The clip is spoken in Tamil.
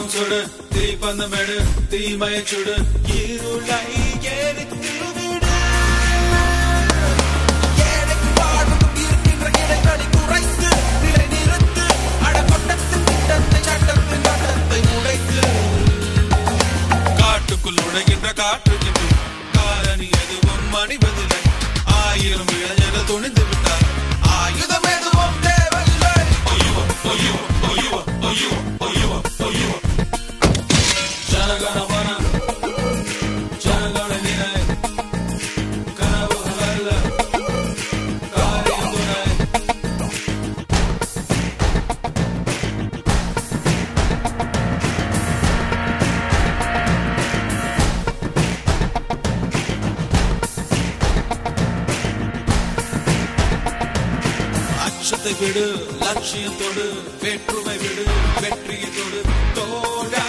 கோபம் சுடு தீப்பந்தமெடு தீமையை சுடு இருளை எரித்து விடு ஏழைக்கு வாழ்வுக்கும் இருக்கின்ற இடைவெளி குறைத்து நிலை நிறுத்து அடக்கொட்டத்தின் திட்டத்தை சட்டத்தின் சட்டத்தை உடைத்து காட்டுக்குள் நுழைகின்ற காற்றுக்கு பின் காரணி எதுவும் மணிவதில்லை ஆயிரம் இளைஞர்கள் துணிந்து விட்டார் ஆயுதம் எதுவும் தேவையில்லை ஐயோ ஐயோ ஐயோ ஐயோ ஐயோ ஐயோ ஜனகணமன ஜனகண நினை கனவுகள் அல்ல காரியம் துணை அச்சத்தை விடு லட்சியத்தோடு வேற்றுமை விடு வெற்றியை தொடு தோழா